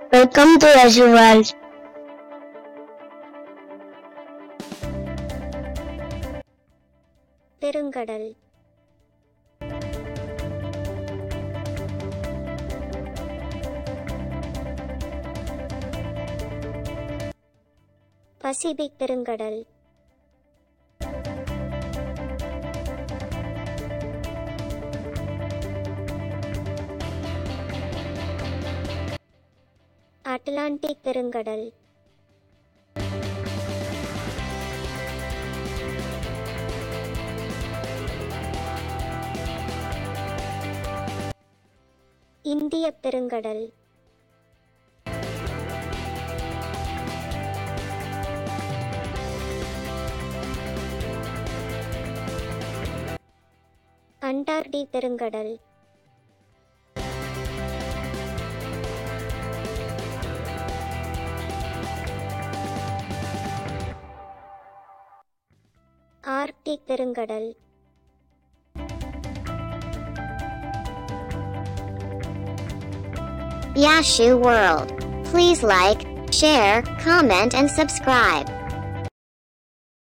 Welcome to Azure World. பெருங்கடல் Pacific பெருங்கடல் Atlantic பெருங்கடல் இந்திய பெருங்கடல் அண்டார்டி பெருங்கடல் ஆர்க்டிக் பெருங்கடல் Yashu World. Please like, share, comment and subscribe.